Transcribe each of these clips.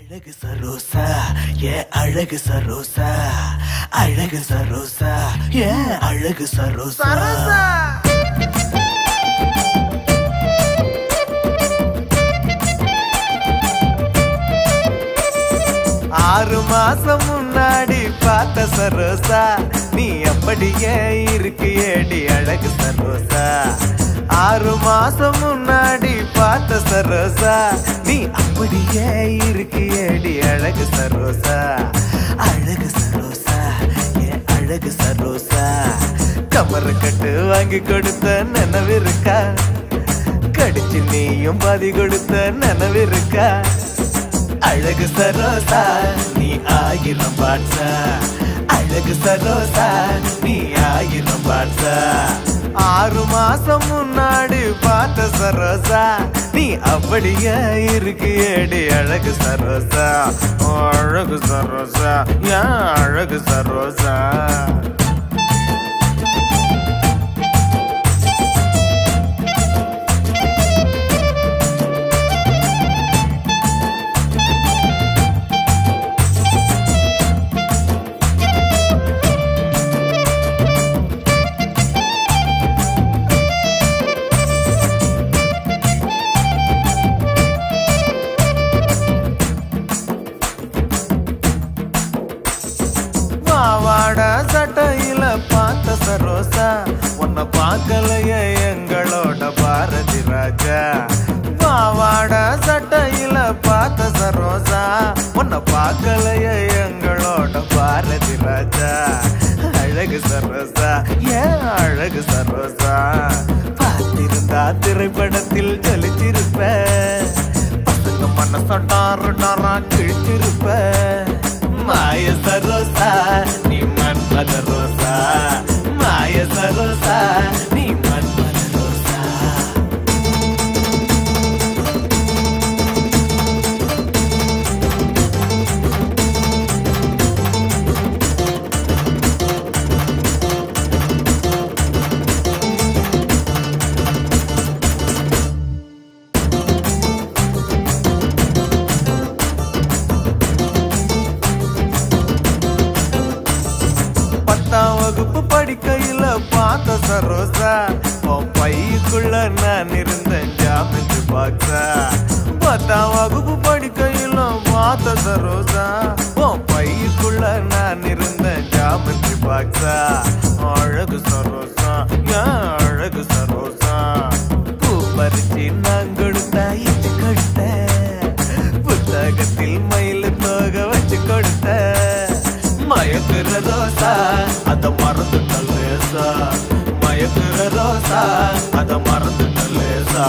அழகு சரோசா ஏ அழகு சரோசா அழகு சரோசா ஏ அழகு சரோசா சரோசா ஆறு மாசம் முன்னாடி பார்த்த சரோசா நீ அப்படியே இருக்கு ஏடி அழகு சரோசா ஆறு மாசம் முன்னாடி பார்த்த சரோசா நீ அப்படியே இருக்கு ஏடி அழகு சரோசா அழகு சரோசா ஏ அழகு சரோசா கமரு கட்டு வாங்கி கொடுத்த நினைவிருக்கா கடிச்சு நீயும் பாதி கொடுத்த நினைவிருக்கா அழகு சரோசா நீ ஆயிரம் பாட்சா அழகு சரோசா நீ ஆயிரம் பாட்சா ஆறு மாசம் முன்னாடி பார்த்த சரோசா நீ அப்படியே இருக்கு ஏடி அழகு சரோசா ஓ, அழகு சரோசா ஏன் அழகு சரோசா மாவாட சட்டையில பார்த்த சரோசா உன்னை பார்க்கலையே எங்களோட பாரதி ராஜா மாவாட சட்டையில பார்த்த சரோசா உன்னை பார்க்கலையே எங்களோட பாரதி ராஜா அழகு சரோசா ஏன் அழகு சரோசா பார்த்திருந்தா திரைப்படத்தில் ஜொலிச்சிருப்ப பசங்க மனசொட்டாரு டாரா கிழிச்சிருப்ப மாய சரோசா நீ மன்மத ரோசா மாய சரோசா நீ மன்மத ரோசா பத்தாம் வகுப்பு படிக்கையில பார்த்த சரோசா உன் பைக்குள்ள நான் இருந்தேன் ஜாமெட்ரி பாக்ஸா பத்தாம் வகுப்பு படிக்கையில பார்த்த சரோசா உன் பைக்குள்ள நான் இருந்தேன் ஜாமெட்ரி பாக்ஸா அழகு சரோசா ஏன் அழகு சரோசா பூ பறிச்சு நான் கொடுத்தா இச்சு கொடுத்த புத்தகத்தில் மயில் தோக வச்சு கொடுத்த மயக்குற ரோசா அத மறந்துட்ட லேசா மயக்குற ரோசா அத மறந்துட்ட லேசா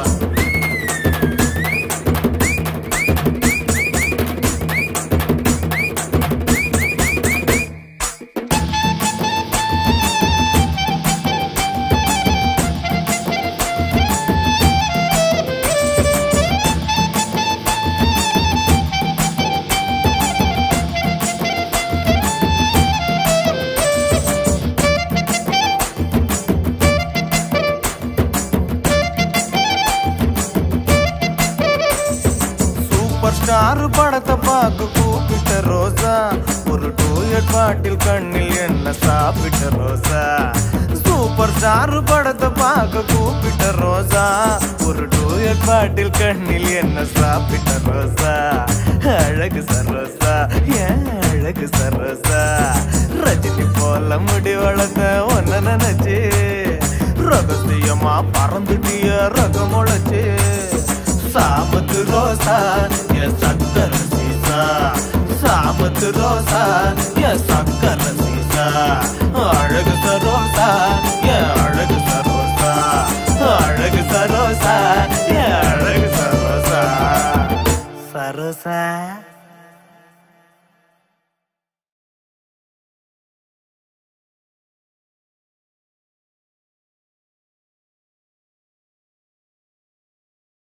சூப்பர் ஸ்டார் படத்தை பார்க்க கூப்பிட்ட ரோசா ஒரு டூயட் பாட்டில் கண்ணில் என்ன சாப்பிட்ட ரோசா சூப்பர் ஸ்டார் படத்தை பார்க்க கூப்பிட்ட ரோசா ஒரு டூயட் பாட்டில் கண்ணில் என்ன சாப்பிட்ட ரோசா அழகு சரோசா ஏன் அழகு சரோசா ரஜினி போல முடி வளர்த்த ஒன்ன நினைச்சு ரகசியமா பறந்துட்டிய ரகம் முளைச்சு சாமத்து ரோசா என் சக்கர சீசா சாமத்து ரோசா என் சக்கர சீசா அழகு சரோசா என் அழகு